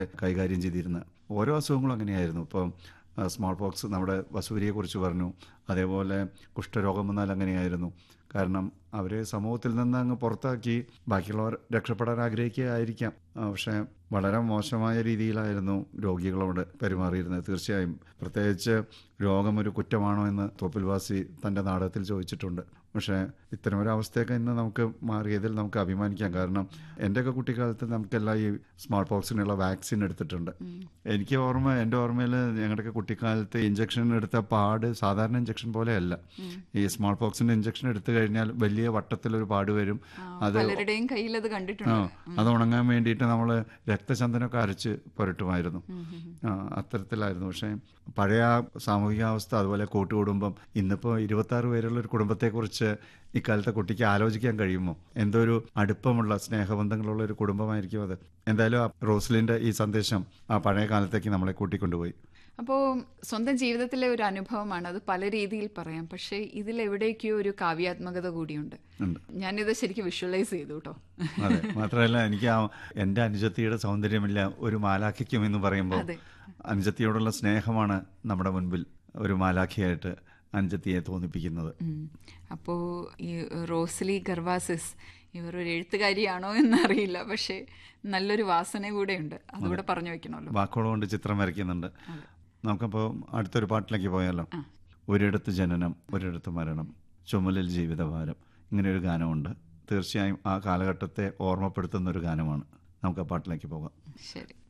കൈകാര്യം ചെയ്തിരുന്നത് ഓരോ അസുഖങ്ങളും അങ്ങനെയായിരുന്നു ഇപ്പം സ്മോൾ പോക്സ് നമ്മുടെ വസൂരിയെക്കുറിച്ച് പറഞ്ഞു അതേപോലെ കുഷ്ഠരോഗം വന്നാൽ അങ്ങനെയായിരുന്നു കാരണം അവരെ സമൂഹത്തിൽ നിന്ന് അങ്ങ് പുറത്താക്കി ബാക്കിയുള്ളവർ രക്ഷപ്പെടാൻ ആഗ്രഹിക്കുകയായിരിക്കാം ആ, പക്ഷേ വളരെ മോശമായ രീതിയിലായിരുന്നു രോഗികളോട് പെരുമാറിയിരുന്നത് തീർച്ചയായും പ്രത്യേകിച്ച് രോഗം ഒരു കുറ്റമാണോ എന്ന് തോപ്പിൽവാസി തൻ്റെ നാടകത്തിൽ ചോദിച്ചിട്ടുണ്ട് പക്ഷേ ഇത്തരം ഒരു അവസ്ഥയൊക്കെ ഇന്ന് നമുക്ക് മാറിയതിൽ നമുക്ക് അഭിമാനിക്കാം കാരണം എൻ്റെയൊക്കെ കുട്ടിക്കാലത്ത് നമുക്കെല്ലാം ഈ സ്മാൾ പോക്സിനുള്ള വാക്സിൻ എടുത്തിട്ടുണ്ട് എനിക്ക് ഓർമ്മ എൻ്റെ ഓർമ്മയിൽ ഞങ്ങളുടെയൊക്കെ കുട്ടിക്കാലത്ത് ഇഞ്ചക്ഷൻ എടുത്ത പാട് സാധാരണ ഇഞ്ചക്ഷൻ പോലെയല്ല ഈ സ്മാൾ പോക്സിൻ്റെ ഇഞ്ചക്ഷൻ എടുത്തു കഴിഞ്ഞാൽ വലിയ വട്ടത്തിലൊരു പാട് വരും അത് പലരുടെയും കയ്യിൽ അത് ആ കണ്ടിട്ടുണ്ട് അത് ഉണങ്ങാൻ വേണ്ടിയിട്ട് നമ്മൾ രക്തചന്ദനമൊക്കെ അരച്ച് പുരട്ടുമായിരുന്നു ആ, അത്തരത്തിലായിരുന്നു പക്ഷേ പഴയ ആ സാമൂഹികാവസ്ഥ അതുപോലെ കൂട്ടുകുടുംബം ഇന്നിപ്പോൾ ഇരുപത്തി ആറ് പേരുള്ള ഒരു കുടുംബത്തെക്കുറിച്ച് ഇക്കാലത്തെ കുട്ടിക്ക് ആലോചിക്കാൻ കഴിയുമോ എന്തോ ഒരു അടുപ്പമുള്ള സ്നേഹബന്ധങ്ങളുള്ള ഒരു കുടുംബമായിരിക്കും അത് എന്തായാലും ആ റോസ്ലിൻ്റെ ഈ സന്ദേശം ആ പഴയ കാലത്തേക്ക് നമ്മളെ കൂട്ടിക്കൊണ്ടുപോയി അപ്പോൾ സ്വന്തം ജീവിതത്തിലെ ഒരു അനുഭവമാണ് അത് പല രീതിയിൽ പറയാം പക്ഷേ ഇതിൽ എവിടേക്കോ ഒരു കാവ്യാത്മകത കൂടിയുണ്ട് ഉണ്ട് ഞാനിത് ശരിക്കും വിഷ്വലൈസ് ചെയ്തു കേട്ടോ അതെ മാത്രമല്ല എനിക്ക് ആ എൻ്റെ അനുജത്തിയുടെ സൗന്ദര്യമില്ല ഒരു മാലാഖിക്കും എന്ന് പറയുമ്പോൾ അതെ. അനുജത്തിയോടുള്ള സ്നേഹമാണ് നമ്മുടെ മുൻപിൽ ഒരു മാലാഖിയായിട്ട് അനുജത്തിയെ തോന്നിപ്പിക്കുന്നത് അപ്പോൾ ഈ റോസ്ലി ഗർവാസിസ് ഇവർ ഒരു എഴുത്തുകാരിയാണോ എന്നറിയില്ല പക്ഷേ നല്ലൊരു വാസന കൂടെയുണ്ട് അതുകൂടെ പറഞ്ഞു വെക്കണമല്ലോ വാക്കുകൾ കൊണ്ട് ചിത്രം വരയ്ക്കുന്നുണ്ട് നമുക്കപ്പോൾ അടുത്തൊരു പാട്ടിലേക്ക് പോയാലോ ഒരിടത്ത് ജനനം ഒരിടത്ത് മരണം ചുമലിൽ ജീവിതഭാരം ഇങ്ങനെ ഒരു ഗാനമുണ്ട് തീർച്ചയായും ആ കാലഘട്ടത്തെ ഓർമ്മപ്പെടുത്തുന്ന ഒരു ഗാനമാണ് നമുക്ക് ആ പാട്ടിലേക്ക് പോകാം ശരി